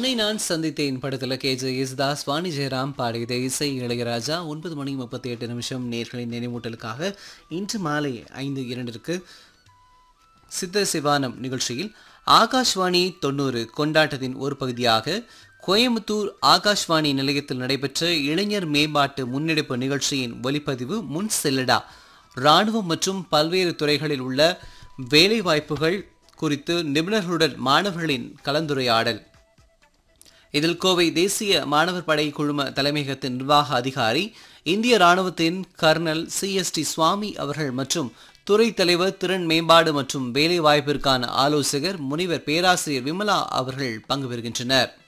உன்னை நான் சந்தித்தேன் படத்தில் கே ஜே யேசுதாஸ் வாணி ஜெயராம் பாடியது இசை இளையராஜா ஒன்பது மணி முப்பத்தி எட்டு நிமிஷம் நேர்களின் நினைவூட்டலுக்காக இன்று மாலை ஐந்து இரண்டிற்கு சித்த சிவானம் நிகழ்ச்சியில் ஆகாஷ்வாணி தொண்ணூறு கொண்டாட்டத்தின் ஒரு பகுதியாக கோயம்புத்தூர் ஆகாஷ்வாணி நிலையத்தில் நடைபெற்ற இளைஞர் மேம்பாட்டு முன்னெடுப்பு நிகழ்ச்சியின் ஒலிப்பதிவு முன் செல்லடா இராணுவம் மற்றும் பல்வேறு துறைகளில் உள்ள வேலைவாய்ப்புகள் குறித்து நிபுணர்களுடன் மாணவர்களின் கலந்துரையாடல் இதில் கோவை தேசிய மாணவர் படை குழும தலைமையகத்தின் நிர்வாக அதிகாரி இந்திய ராணுவத்தின் கர்னல் சிஎஸ்டி சுவாமி அவர்கள் மற்றும் துறை தலைவர் திறன் மேம்பாடு மற்றும் வேலைவாய்ப்பிற்கான ஆலோசகர் முனிவர் பேராசிரியர் விமலா அவர்கள் பங்கு பெறுகின்றனர்